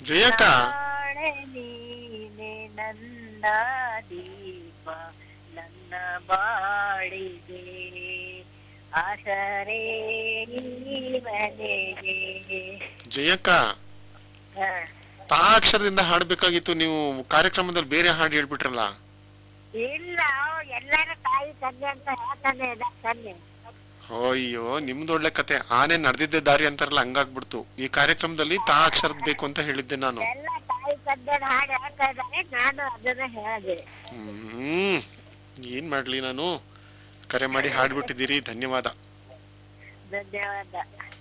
ಜಯಕ್ಕ ನಾಳೆ ನೀನೆ ನನ್ನ ದೀಪ ನನ್ನ ಬಾಳಿಗೆ ಆಸರೆ ನೀವನೆಗೆ ಜಯಕ್ಕ ಹ. ತಾ ಅಕ್ಷರದಿಂದ ಹಾಡ್ಬೇಕಾಗಿತ್ತು ನೀವು ಕಾರ್ಯಕ್ರಮದಲ್ಲಿ ಬೇರೆ ಹಾಡು ಹೇಳ್ಬಿಟ್ರಲ್ಲ ಇಲ್ಲ ಎಲ್ಲರ ತಾಯಿ ತಂದೆ ಅಂತ ಹೇಳ್ತಾನೆ ಇದ್ದ ತಂದೆ ಅಯ್ಯೋ ನಿಮ್ದು ಒಳ್ಳೆ ಕತೆ ಆನೆ ನಡೆದಿದ್ದೆ ದಾರಿ ಅಂತಾರಲ್ಲ ಹಂಗಾಗ್ಬಿಡ್ತು ಈ ಕಾರ್ಯಕ್ರಮದಲ್ಲಿ ತಾ ಅಕ್ಷರದ ಬೇಕು ಅಂತ ಹೇಳಿದ್ದೆ ನಾನು ಎಲ್ಲ ತಾಯಿ ತಂದೆ ಹಾಡು ಹೇಳ್ತಾ ಇದ್ದಾರೆ ನಾನು ಅದನ್ನ ಹೇಳಿದೆ ಹ್ಮ್ ಏನ್ ಮಾಡ್ಲಿ ನಾನು ಕರೆ ಮಾಡಿ ಹಾಡ್ಬಿಟ್ಟಿದ್ದೀರಿ ಧನ್ಯವಾದ ಧನ್ಯವಾದ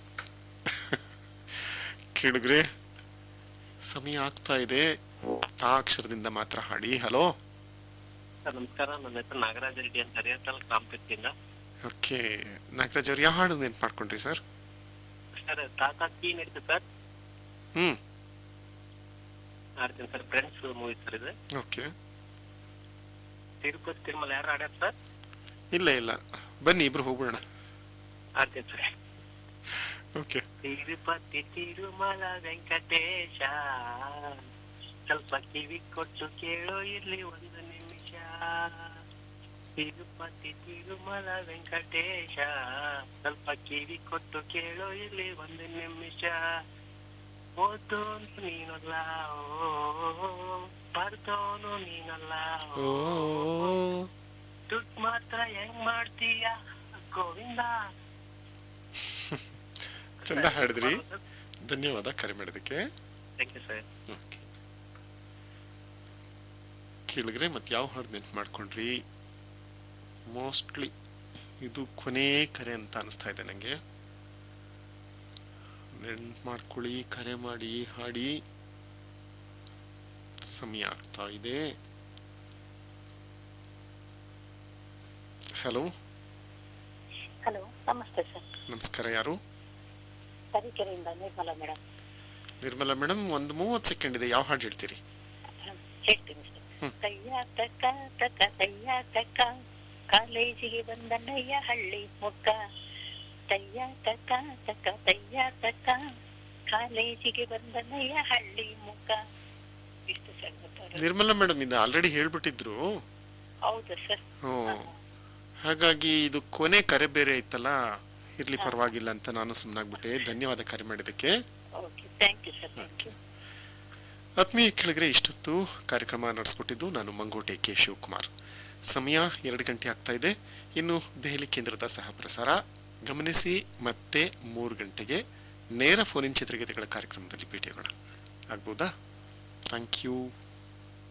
ಕೇಳಿದ್ರೆ ಸಮಯ ಆಗ್ತಾ ಇದೆ ತಾ ಅಕ್ಷರದಿಂದ ಮಾತ್ರ ಹಾಡಿ ಹಲೋ ಸರ್ ನಮಸ್ಕಾರ ನನ್ನ ಹೆಸರು ನಾಗರಾಜ ರೆಡ್ಡಿ ಅಂತ ಹರಿಹರ ಕಾಂಪೆಕ್ಕಿಂದ ಓಕೆ ನಾಗರಾಜ್ ಅವ್ರು ಯಾವ ಹಾಡು ನೆನ್ಪು ಮಾಡ್ಕೊಂಡ್ರಿ ಸರ್ ಸರ್ ತಾತ ಕೀ ನಡೀತು ಸರ್ ಹ್ಮ್ ಆಡ್ತೀನಿ ಸರ್ ಫ್ರೆಂಡ್ಸ್ ಮೂವಿ ಸರ್ ಇದು ಓಕೆ ತಿರುಪತಿ ತಿರುಮಲ ಯಾರು ಆಡ್ಯಾರ ಸರ್ ಇಲ್ಲ ಇಲ್ಲ ಬನ್ನಿ ಇಬ್ರು ಹೋಗೋಣ ಆಡ್ತೀನಿ ಸರ್ ಓಕೆ ತಿರುಪತಿ ತಿರುಮಲ ವೆಂಕಟೇಶ ಸ್ವಲ್ಪ ಕಿವಿ ಕೊಟ್ಟು ಕೇಳೋ ಇರ್ಲಿ ಒಂದು ನಿಮಿಷ ತಿರುಪತಿ ತಿರುಮಲ ವೆಂಕಟೇಶ ಸ್ವಲ್ಪ ಕಿವಿ ಕೊಟ್ಟು ಕೇಳೋ ಇರ್ಲಿ ಒಂದು ನಿಮಿಷ ಓದೋನು ನೀನಲ್ಲ ಓ ಬರ್ದೋನು ನೀನಲ್ಲ ಓ ದುಡ್ಡು ಮಾತ್ರ ಹೆಂಗ್ ಮಾಡ್ತೀಯ ಗೋವಿಂದ ಚಂದ ಹಾಡಿದ್ರಿ ಧನ್ಯವಾದ ಕರೆ ಮಾಡೋದಕ್ಕೆ ಥ್ಯಾಂಕ್ ಯು ಸರ್ ಓಕೆ ಕೇಳಿದ್ರೆ ಮತ್ತೆ ಯಾವ ಹಾಡು ನೆನ್ಪು ಮಾಡ್ಕೊಂಡ್ರಿ ಮೋಸ್ಟ್ಲಿ ಇದು ಕೊನೆ ಕರೆ ಅಂತ ಅನಿಸ್ತಾ ಇದೆ ನನಗೆ ನೆನ್ಪು ಮಾಡ್ಕೊಳ್ಳಿ ಕರೆ ಮಾಡಿ ಹಾಡಿ ಸಮಯ ಆಗ್ತಾ ಇದೆ ಹಲೋ ಹಲೋ ನಮಸ್ತೆ ಸರ್ ನಮಸ್ಕಾರ ಯಾರು ತರೀಕೆರೆಯಿಂದ ನಿರ್ಮಲಾ ಮೇಡಮ್ ನಿರ್ಮಲಾ ಮೇಡಮ್ ಒಂದು ಮೂವತ್ತು ಸೆಕೆಂಡ್ ಇದೆ ಯಾವ ಹಾಡು ಹೇಳ್ತೀರಿ ಹೇಳ್ತೀನಿ ಸರ್ ಹ್ಮ್. ಕೈಯ ತಕ್ಕ ತಕ್ಕ ಕೈಯ ತಕ್ಕ ಕಾಲೇಜಿಗೆ ಬಂದನಯ್ಯ ಹಳ್ಳಿ ಮುಕ್ಕ ತಯ್ಯ ತಕ್ಕ ತಕ್ಕ ತಯ್ಯ ತಕ್ಕ ಕಾಲೇಜಿಗೆ ಬಂದನಯ್ಯ ಹಳ್ಳಿ ಮುಕ್ಕ ಇಷ್ಟು ಸರ್ ಗೊತ್ತಾರ ನಿರ್ಮಲಾ ಮೇಡಮ್ ಇದು ಆಲ್ರೆಡಿ ಹೇಳ್ಬಿಟ್ಟಿದ್ರು ಹೌದು ಸರ್ ಹ್ಮ್ ಹಾಗಾಗಿ ಇದು ಕೊನೆ ಕರೆ ಬೇರೆ ಇತ್ತಲ್ಲ ಇರ್ಲಿ ಪರವಾಗಿಲ್ಲ ಅಂತ ನಾನು ಸುಮ್ಮನಾಗ್ಬಿಟ್ಟೆ ಧನ್ಯವಾದ ಕರೆ ಮಾಡಿದ್ದಕ್ಕೆ okay thank you sir thank you ಆತ್ಮೀಯ ಕೆಳಗರೆ ಇಷ್ಟೊತ್ತು ಕಾರ್ಯಕ್ರಮ ನಡೆಸ್ಕೊಟ್ಟಿದ್ದು ನಾನು ಮಂಗೋಟೆ ಕೆ ಶಿವಕುಮಾರ್ ಸಮಯ ಎರಡು ಗಂಟೆ ಆಗ್ತಾ ಇದೆ ಇನ್ನು ದೆಹಲಿ ಕೇಂದ್ರದ ಸಹ ಪ್ರಸಾರ ಗಮನಿಸಿ ಮತ್ತೆ ಮೂರು ಗಂಟೆಗೆ ನೇರ ಫೋನಿನ್ ಚಿತ್ರಗೀತೆಗಳ ಕಾರ್ಯಕ್ರಮದಲ್ಲಿ ಭೇಟಿಯಾಗೋಣ ಆಗ್ಬೋದಾ ಥ್ಯಾಂಕ್ ಯು